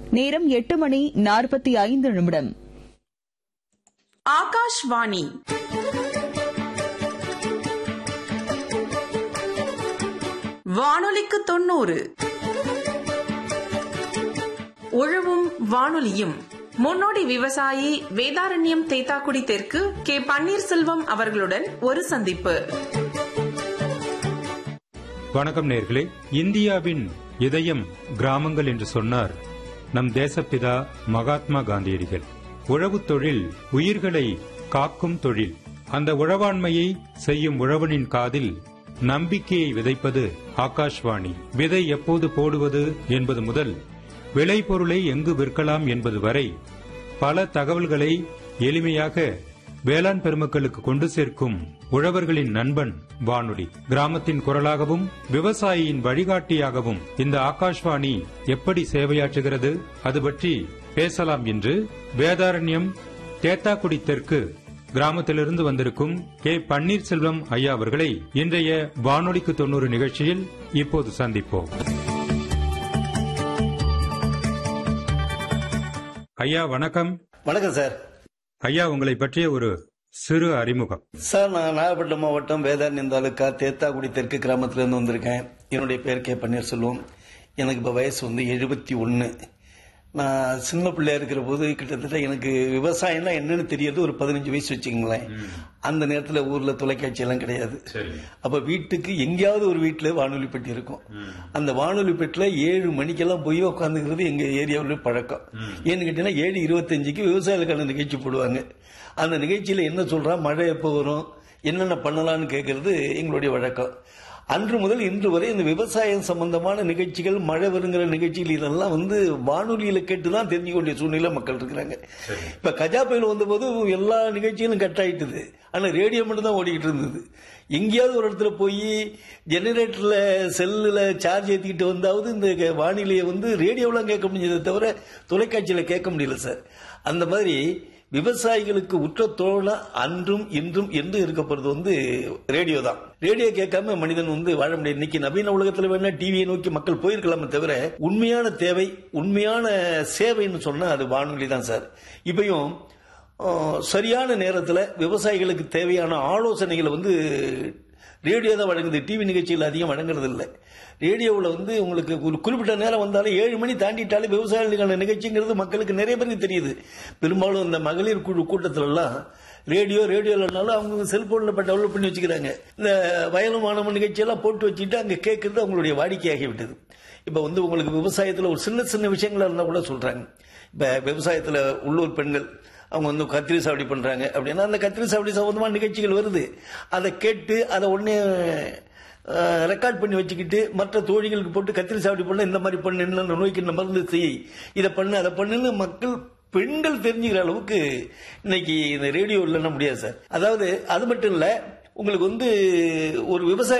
நேரம் எட்டு மணி நாற்பத்தி ஐந்து நிமிடம் ஆகாஷ்வாணி வானொலிக்கு தொண்ணூறு உழவும் வானொலியும் முன்னோடி விவசாயி வேதாரண்யம் தேத்தாக்குடி தெற்கு கே பன்னீர்செல்வம் அவர்களுடன் ஒரு சந்திப்பு வணக்கம் நேர்களே இந்தியாவின் இதயம் கிராமங்கள் என்று சொன்னார் நம் தேசப்பிதா மகாத்மா காந்தியடிகள் உழவுத் தொழில் உயிர்களை காக்கும் தொழில் அந்த உழவாண்மையை செய்யும் உழவனின் காதில் நம்பிக்கையை விதைப்பது ஆகாஷ்வாணி விதை எப்போது போடுவது என்பது முதல் விளைபொருளை எங்கு விற்கலாம் என்பது வரை பல தகவல்களை எளிமையாக வேளாண் பெருமக்களுக்கு கொண்டு சேர்க்கும் உழவர்களின் நண்பன் வானொலி கிராமத்தின் குரலாகவும் விவசாயியின் வழிகாட்டியாகவும் இந்த ஆகாஷ்வாணி எப்படி சேவையாற்றுகிறது அது பற்றி பேசலாம் என்று வேதாரண்யம் தேத்தாக்குடி தெற்கு கிராமத்திலிருந்து வந்திருக்கும் கே பன்னீர்செல்வம் ஐயா அவர்களை இன்றைய வானொலிக்கு தொண்ணூறு நிகழ்ச்சியில் இப்போது சந்திப்போம் ஐயா வணக்கம் வணக்கம் சார் ஐயா உங்களை பற்றிய ஒரு சிறு அறிமுகம் சார் நான் நாகப்பட்டினம் மாவட்டம் வேதாரண்யம் தாலுக்கா தேத்தாக்குடி தெற்கு கிராமத்திலிருந்து வந்திருக்கேன் என்னுடைய பேர் கே பன்னீர்செல்வம் எனக்கு இப்போ வயசு வந்து எழுபத்தி ஒன்று நான் சின்ன பிள்ளையா இருக்கிற போது கிட்டத்தட்ட எனக்கு விவசாயம்னா என்னன்னு தெரியறது ஒரு பதினஞ்சு வயசு வச்சுக்கோங்களேன் அந்த நேரத்தில் ஊர்ல தொலைக்காட்சி எல்லாம் கிடையாது அப்ப வீட்டுக்கு எங்கேயாவது ஒரு வீட்டுல வானொலி பெட்டி இருக்கும் அந்த வானொலி பெட்டில ஏழு மணிக்கெல்லாம் போய் உட்காந்துக்கிறது எங்க ஏரியாவில் பழக்கம் ஏன்னு கேட்டீங்கன்னா ஏழு இருபத்தஞ்சுக்கு விவசாயிகளுக்கான நிகழ்ச்சி போடுவாங்க அந்த நிகழ்ச்சியில என்ன சொல்றா மழை எப்போ வரும் என்னென்ன பண்ணலாம்னு கேட்கறது எங்களுடைய வழக்கம் அன்று முதல் இன்று வரை இந்த விவசாயம் சம்பந்தமான நிகழ்ச்சிகள் மழை வருங்கிற நிகழ்ச்சிகள் இதெல்லாம் வந்து வானொலியில கேட்டு தான் தெரிஞ்சுக்க வேண்டிய சூழ்நிலை மக்கள் இருக்கிறாங்க இப்ப கஜா புயல் வந்தபோது எல்லா நிகழ்ச்சிகளும் கட் ஆயிட்டுது ஆனா ரேடியோ மட்டும் தான் ஓடிக்கிட்டு இருந்தது எங்கேயாவது ஒரு இடத்துல போய் ஜெனரேட்டர்ல செல்லுல சார்ஜ் ஏத்திக்கிட்டு வந்தாவது இந்த வானிலையை வந்து ரேடியோலாம் கேட்க முடிஞ்சதை தவிர தொலைக்காட்சியில கேட்க முடியல சார் அந்த மாதிரி விவசாயிகளுக்கு உற்ற தோழ அன்றும் இன்றும் என்று இருக்கப்படுறது வந்து ரேடியோ தான் ரேடியோ கேட்காம மனிதன் வந்து வாழ முடியாது இன்னைக்கு நவீன உலகத்தில் வேணா டிவியை நோக்கி மக்கள் போயிருக்கலாமே தவிர உண்மையான தேவை உண்மையான சேவைன்னு சொன்னா அது வானொலி தான் சார் இப்பயும் சரியான நேரத்தில் விவசாயிகளுக்கு தேவையான ஆலோசனைகளை வந்து ரேடியோ தான் வழங்குது டிவி நிகழ்ச்சிகள் அதிகம் வழங்குறது இல்லை ரேடியோவில் வந்து உங்களுக்கு ஒரு குறிப்பிட்ட நேரம் வந்தாலும் ஏழு மணி தாண்டிட்டாலே விவசாயிகளுக்கான நிகழ்ச்சிங்கிறது மக்களுக்கு நிறைய பேருக்கு தெரியுது பெரும்பாலும் இந்த மகளிர் குழு கூட்டத்திலலாம் ரேடியோ ரேடியோ இல்லைனாலும் அவங்க செல்போனில் இப்போ டெவலப் பண்ணி வச்சுக்கிறாங்க இந்த வயலும் மாணவன் நிகழ்ச்சியெல்லாம் போட்டு வச்சுட்டு அங்கே கேட்கறது அவங்களுடைய வாடிக்கையாகி விட்டது இப்போ வந்து உங்களுக்கு விவசாயத்தில் ஒரு சின்ன சின்ன விஷயங்களா இருந்தால் கூட சொல்கிறாங்க இப்போ விவசாயத்தில் உள்ளூர் பெண்கள் அவங்க வந்து கத்திரி சாவடி பண்றாங்க அப்படின்னா அந்த கத்திரி சாவடி சம்பந்தமான நிகழ்ச்சிகள் வருது அதை கேட்டு அதை உடனே ரெக்கார்ட் பண்ணி வச்சுக்கிட்டு மற்ற தோழிகளுக்கு போட்டு கத்திரி சாவடி பண்ண இந்த மாதிரி பண்ணு என்ன நோய்க்கு இந்த மருந்து செய் இதை பண்ணு அதை பண்ணுன்னு மக்கள் பெண்கள் தெரிஞ்சுக்கிற அளவுக்கு இன்னைக்கு இந்த ரேடியோ இல்லைன்னா முடியாது சார் அதாவது அது மட்டும் இல்ல உங்களுக்கு வந்து ஒரு விவசாய